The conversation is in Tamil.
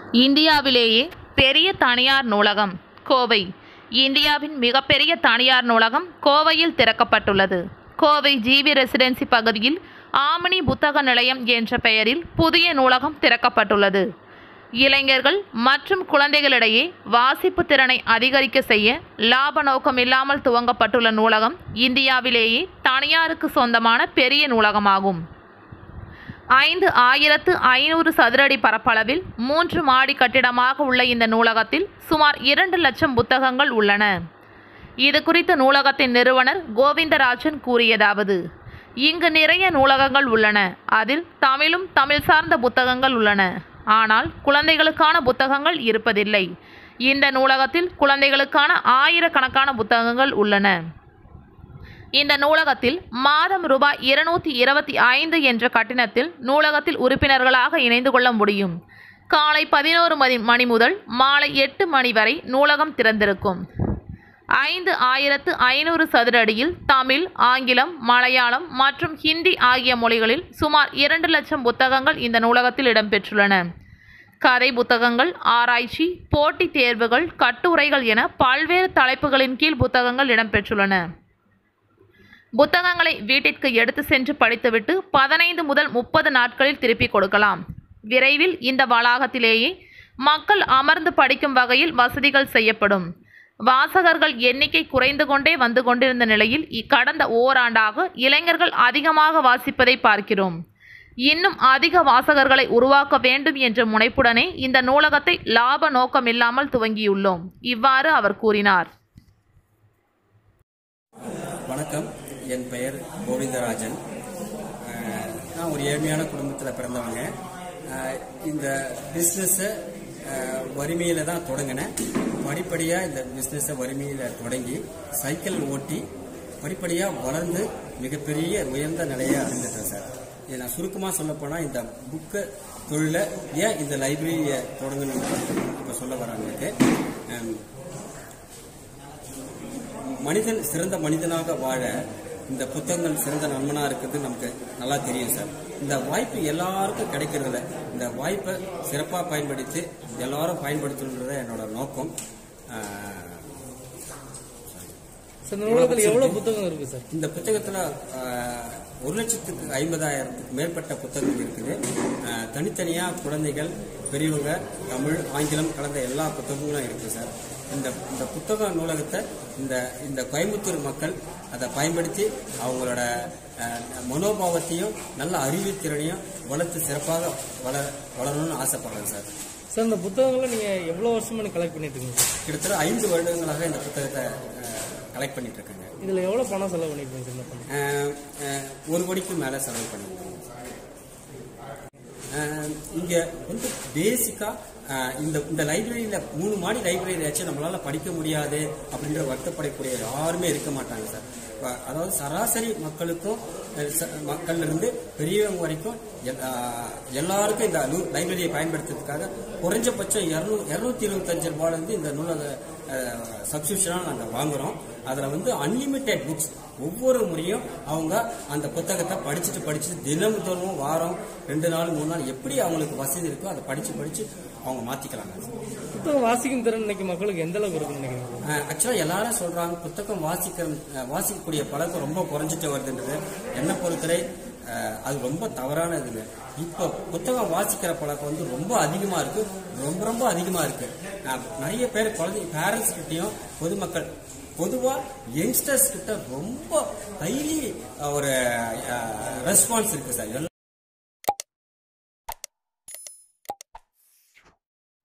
இந்தியாவிலேயே பெரிய தனியார் நூலகம் கோவை இந்தியாவின் மிகப்பெரிய தனியார் நூலகம் கோவையில் திறக்கப்பட்டுள்ளது கோவை ஜிவி ரெசிடென்சி பகுதியில் ஆமணி புத்தக நிலையம் என்ற பெயரில் புதிய நூலகம் திறக்கப்பட்டுள்ளது இளைஞர்கள் மற்றும் குழந்தைகளிடையே வாசிப்பு திறனை அதிகரிக்க செய்ய லாப நோக்கம் இல்லாமல் துவங்கப்பட்டுள்ள நூலகம் இந்தியாவிலேயே தனியாருக்கு சொந்தமான பெரிய நூலகமாகும் ஐந்து ஆயிரத்து ஐநூறு சதுரடி பரப்பளவில் மூன்று மாடி கட்டிடமாக உள்ள இந்த நூலகத்தில் சுமார் இரண்டு லட்சம் புத்தகங்கள் உள்ளன இது குறித்து நூலகத்தின் நிறுவனர் கோவிந்தராஜன் கூறியதாவது இங்கு நிறைய நூலகங்கள் உள்ளன அதில் தமிழும் தமிழ் சார்ந்த புத்தகங்கள் உள்ளன ஆனால் குழந்தைகளுக்கான புத்தகங்கள் இருப்பதில்லை இந்த நூலகத்தில் குழந்தைகளுக்கான ஆயிரக்கணக்கான புத்தகங்கள் உள்ளன இந்த நூலகத்தில் மாதம் ரூபாய் இருநூத்தி இருபத்தி ஐந்து என்ற கட்டணத்தில் நூலகத்தில் உறுப்பினர்களாக இணைந்து கொள்ள முடியும் காலை பதினோரு மணி மணி முதல் மாலை எட்டு மணி வரை நூலகம் திறந்திருக்கும் ஐந்து ஆயிரத்து ஐநூறு சதுர அடியில் தமிழ் ஆங்கிலம் மலையாளம் மற்றும் ஹிந்தி ஆகிய மொழிகளில் சுமார் இரண்டு லட்சம் புத்தகங்கள் இந்த நூலகத்தில் இடம்பெற்றுள்ளன கதை புத்தகங்கள் ஆராய்ச்சி போட்டித் தேர்வுகள் கட்டுரைகள் என பல்வேறு தலைப்புகளின் கீழ் புத்தகங்கள் இடம்பெற்றுள்ளன புத்தகங்களை வீட்டிற்கு எடுத்து சென்று படித்துவிட்டு பதினைந்து முதல் முப்பது நாட்களில் திருப்பிக் கொடுக்கலாம் விரைவில் இந்த வளாகத்திலேயே மக்கள் அமர்ந்து படிக்கும் வகையில் வசதிகள் செய்யப்படும் வாசகர்கள் எண்ணிக்கை குறைந்து கொண்டே வந்து கொண்டிருந்த நிலையில் இ- கடந்த ஓராண்டாக இளைஞர்கள் அதிகமாக வாசிப்பதை பார்க்கிறோம் இன்னும் அதிக வாசகர்களை உருவாக்க வேண்டும் என்ற முனைப்புடனே இந்த நூலகத்தை லாப நோக்கமில்லாமல் துவங்கியுள்ளோம் இவ்வாறு அவர் கூறினார் வணக்கம் என் பெயர் கோவிந்தராஜன் அஹ், நான் ஒரு ஏழ்மையான குடும்பத்தில் பிறந்தவங்க அஹ், இந்த பிஸ்னஸை வறுமையில் தான் தொடங்கினேன் படிப்படியாக இந்த பிஸ்னஸை வறுமையில் தொடங்கி சைக்கிள் ஓட்டி படிப்படியாக வளர்ந்து மிகப்பெரிய உயர்ந்த நிலையை அடைஞ்சிட்டேன் சார் இதை நான் சுருக்கமாக சொல்லப்போனால் இந்த புக்கு தொழிலை ஏன் இந்த லைப்ரரியை தொடங்கணும் இப்போ சொல்ல வராங்களுக்கு அஹ், மனிதன் சிறந்த மனிதனாக வாழ இந்த புத்தகங்கள் சிறந்த நண்பனா இருக்கிறது நமக்கு நல்லா தெரியும் சார் இந்த வாய்ப்பு எல்லாருக்கும் கிடைக்கிறதில்ல இந்த வாய்ப்பை சிறப்பாக பயன்படுத்தி எல்லாரும் பயன்படுத்தணுன்றத என்னோட நோக்கம் ஆஹ், சார் இந்த நூலகத்தில் எவ்வளவு புத்தகம் இருக்கு சார் இந்த புத்தகத்துல ஆஹ், ஒரு லட்சத்துக்கு ஐம்பதாயிரத்துக்கு மேற்பட்ட புத்தகங்கள் இருக்குது ஆஹ், தனித்தனியா குழந்தைகள் பெரியவங்க தமிழ் ஆங்கிலம் கலந்த எல்லா புத்தகங்களும் இருக்கு சார் இந்த இந்த புத்தக நூலகத்தை இந்த இந்த கோயம்புத்தூர் மக்கள் அதை பயன்படுத்தி அவங்களோட ஆஹ், மனோபாவத்தையும் நல்ல அறிவுத் திறனையும் வளர்த்து சிறப்பாக வளர வளரணும்னு ஆசைப்படுறேன் சார் சார் இந்த புத்தகங்களை நீங்க எவ்வளவு வருஷமா நீங்க கலெக்ட் பண்ணிட்டு இருக்கீங்க சார் கிட்டத்தட்ட ஐந்து வருடங்களாக இந்த புத்தகத்தை கலெக்ட் பண்ணிட்டு இருக்கேங்க இதுல எவ்வளவு பணம் செலவு பண்ணிருக்கீங்க சார் இந்த பணம் ஆஹ் ஆஹ் ஒரு கோடிக்கு மேலே செலவு பண்ணியிருக்கோம் ஆஹ் இங்க வந்து பேசிக்கா ஆஹ் இந்த இந்த லைப்ரரியில மூணு மாடி லைப்ரரி ஆச்சு நம்மளால படிக்க முடியாது அப்படின்ற வருத்தப்படக்கூடிய யாருமே இருக்க மாட்டாங்க சார் இப்ப அதாவது சராசரி மக்களுக்கும் அஹ் ச- மக்கள்ல இருந்து பெரியவங்க வரைக்கும் எல்- ஆஹ் எல்லாருக்கும் இந்த லைப்ரரியை பயன்படுத்துறதுக்காக குறைஞ்சபட்சம் இருநூ இருநூத்தி இருபத்தஞ்சு ரூபாயில இருந்து இந்த நூலக சப்ஸ்கிரிப்ஷனாக நாங்கள் வாங்குறோம் அதில் வந்து அன்லிமிட்டெட் புக்ஸ் ஒவ்வொரு முறையும் அவங்க அந்த புத்தகத்தை படிச்சுட்டு படிச்சுட்டு தினம் தினமும் வாரம் ரெண்டு நாள் மூணு நாள் எப்படி அவங்களுக்கு வசதி இருக்கோ அதை படிச்சு படிச்சு அவங்க மாத்திக்கலாங்க புத்தகம் வாசிக்கும் திறன் இன்னைக்கு மக்களுக்கு எந்த அளவுக்கு இருக்குன்னு நினைக்கிறீங்க ஆக்சுவலாக எல்லாரும் சொல்றாங்க புத்தகம் வாசிக்கிற அஹ், வாசிக்கக்கூடிய பழக்கம் ரொம்ப குறைஞ்சிட்டு வருதுன்றது என்ன பொறுத்தவரை அஹ், அது ரொம்ப தவறானதுங்க இப்போ புத்தகம் வாசிக்கிற பழக்கம் வந்து ரொம்ப அதிகமா இருக்கு ரொம்ப ரொம்ப அதிகமா இருக்கு அஹ், நிறைய பேர் குழந்தை பேரண்ட்ஸ் கிட்டயும் பொதுமக்கள் பொதுவா யங்ஸ்டர்ஸ் கிட்ட ரொம்ப ஹைலி ஒரு ரெஸ்பான்ஸ் இருக்கு சார்